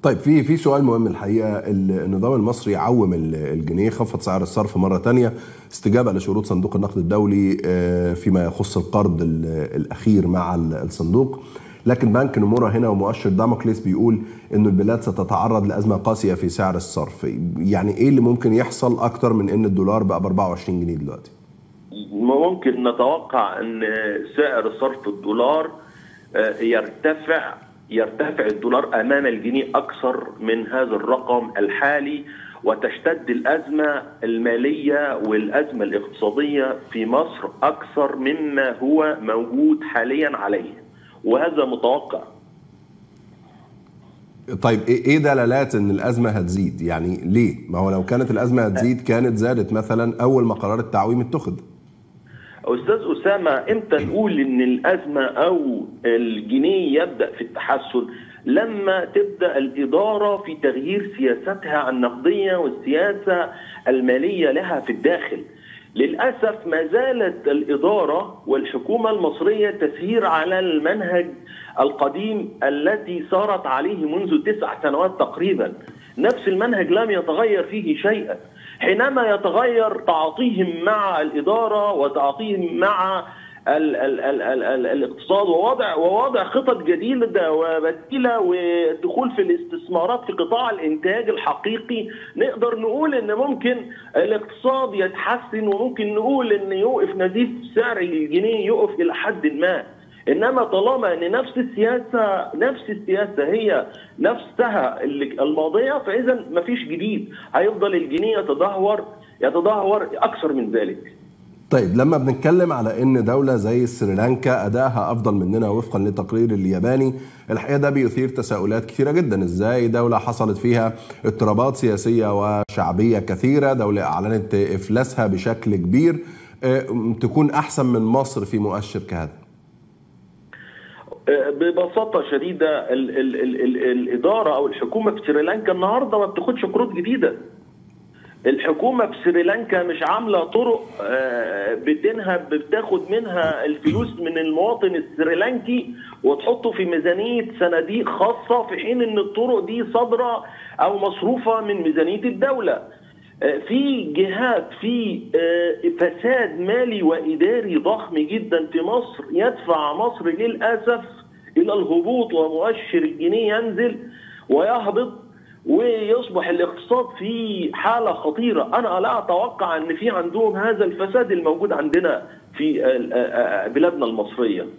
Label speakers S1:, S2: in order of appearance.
S1: طيب في في سؤال مهم الحقيقه النظام المصري عوم الجنيه خفض سعر الصرف مره ثانيه استجابه لشروط صندوق النقد الدولي فيما يخص القرض الاخير مع الصندوق لكن بنك نمورة هنا ومؤشر داموكليس بيقول انه البلاد ستتعرض لازمه قاسيه في سعر الصرف يعني ايه اللي ممكن يحصل اكتر من ان الدولار بقى ب 24 جنيه دلوقتي
S2: ممكن نتوقع ان سعر صرف الدولار يرتفع يرتفع الدولار امام الجنيه اكثر من هذا الرقم الحالي وتشتد الازمه الماليه والازمه الاقتصاديه في مصر اكثر مما هو موجود حاليا عليه وهذا متوقع
S1: طيب ايه دلالات ان الازمه هتزيد يعني ليه ما هو لو كانت الازمه هتزيد كانت زادت مثلا اول ما قرار التعويم اتخذ
S2: استاذ اسامه امتى نقول ان الازمه او الجنيه يبدا في التحسن لما تبدا الاداره في تغيير سياستها النقديه والسياسه الماليه لها في الداخل للاسف ما زالت الاداره والحكومه المصريه تسير على المنهج القديم التي سارت عليه منذ تسع سنوات تقريبا نفس المنهج لم يتغير فيه شيئا حينما يتغير تعاطيهم مع الاداره وتعاطيهم مع ال ال ال ال ال الاقتصاد ووضع ووضع خطط جديده وبديله والدخول في الاستثمارات في قطاع الانتاج الحقيقي نقدر نقول ان ممكن الاقتصاد يتحسن وممكن نقول ان يوقف نزيف سعر الجنيه يقف الى حد ما انما طالما ان نفس السياسه نفس السياسه هي نفسها الماضيه فاذا مفيش جديد هيفضل الجنيه يتدهور يتدهور اكثر من ذلك
S1: طيب لما بنتكلم على ان دوله زي سريلانكا ادائها افضل مننا وفقا لتقرير الياباني الحقيقه ده بيثير تساؤلات كثيره جدا ازاي دوله حصلت فيها اضطرابات سياسيه وشعبيه كثيره دوله اعلنت افلاسها بشكل كبير تكون احسن من مصر في مؤشر كهذا
S2: ببساطه شديده ال ال ال ال الاداره او الحكومه في سريلانكا النهارده ما بتاخدش قروض جديده الحكومه في سريلانكا مش عامله طرق بتنهب بتاخد منها الفلوس من المواطن السريلانكي وتحطه في ميزانيه صناديق خاصه في حين ان الطرق دي صادره او مصروفه من ميزانيه الدوله في جهات في فساد مالي واداري ضخم جدا في مصر يدفع مصر للاسف الى الهبوط ومؤشر الجنيه ينزل ويهبط ويصبح الاقتصاد في حاله خطيره انا لا اتوقع ان في عندهم هذا الفساد الموجود عندنا في بلادنا المصريه